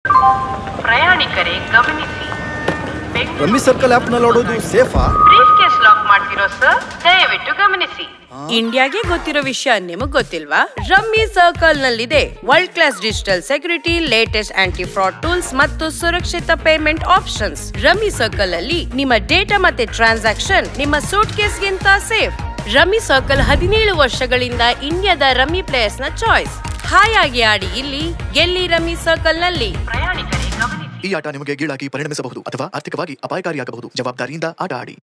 ಪ್ರಯಾಣಿಕರೇ ಗಮನಿಸಿ rummy circle app ನಲ್ಲಿ ಆಡೋದು ಸೇಫಾ ಬ್ರೀಫ್ ಕೇಸ್ ಲಾಕ್ ಮಾಡ್ತಿರೋ ಸರ್ ದಯವಿಟ್ಟು ಗಮನಿಸಿ ಇಂಡಿಯಾಗೆ ಗೊತ್ತಿರೋ ವಿಷಯ ನಿಮಗ್ ಗೊತ್ತಿಲ್ವಾ ರಮ್ಮಿ ಸರ್ಕಲ್ ನಲ್ಲಿದೆ world class digital security latest anti fraud tools ಮತ್ತು ಸುರಕ್ಷಿತ ಪೇಮೆಂಟ್ ಆಪ್ಷನ್ಸ್ ರಮ್ಮಿ ಸರ್ಕಲ್ ಅಲ್ಲಿ ನಿಮ್ಮ ಡೇಟಾ ಮತ್ತೆ ಟ್ರಾನ್ಸಾಕ್ಷನ್ ನಿಮ್ಮ ಸೂಟ್ ಕೇಸ್ಗಿಂತ ಸೇಫ್ ರಮ್ಮಿ ಸರ್ಕಲ್ ಹದಿನೇಳು ವರ್ಷಗಳಿಂದ ಇಂಡಿಯಾದ ರಮ್ಮಿ ಪ್ಲೇಯರ್ಸ್ ನ ಚಾಯ್ಸ್ ಹಾಯಾಗಿ ಆಡಿ ಇಲ್ಲಿ ಗೆಲ್ಲಿ ರಮ್ಮಿ ಸರ್ಕಲ್ ನಲ್ಲಿ ಪ್ರಯಾಣಿಕರೇ ಗಮನಿಸಿ ಈ ಆಟ ನಿಮಗೆ ಗೀಳಾಗಿ ಪರಿಣಮಿಸಬಹುದು ಅಥವಾ ಆರ್ಥಿಕವಾಗಿ ಅಪಾಯಕಾರಿಯಾಗಬಹುದು ಜವಾಬ್ದಾರಿಯಿಂದ ಆಟ ಆಡಿ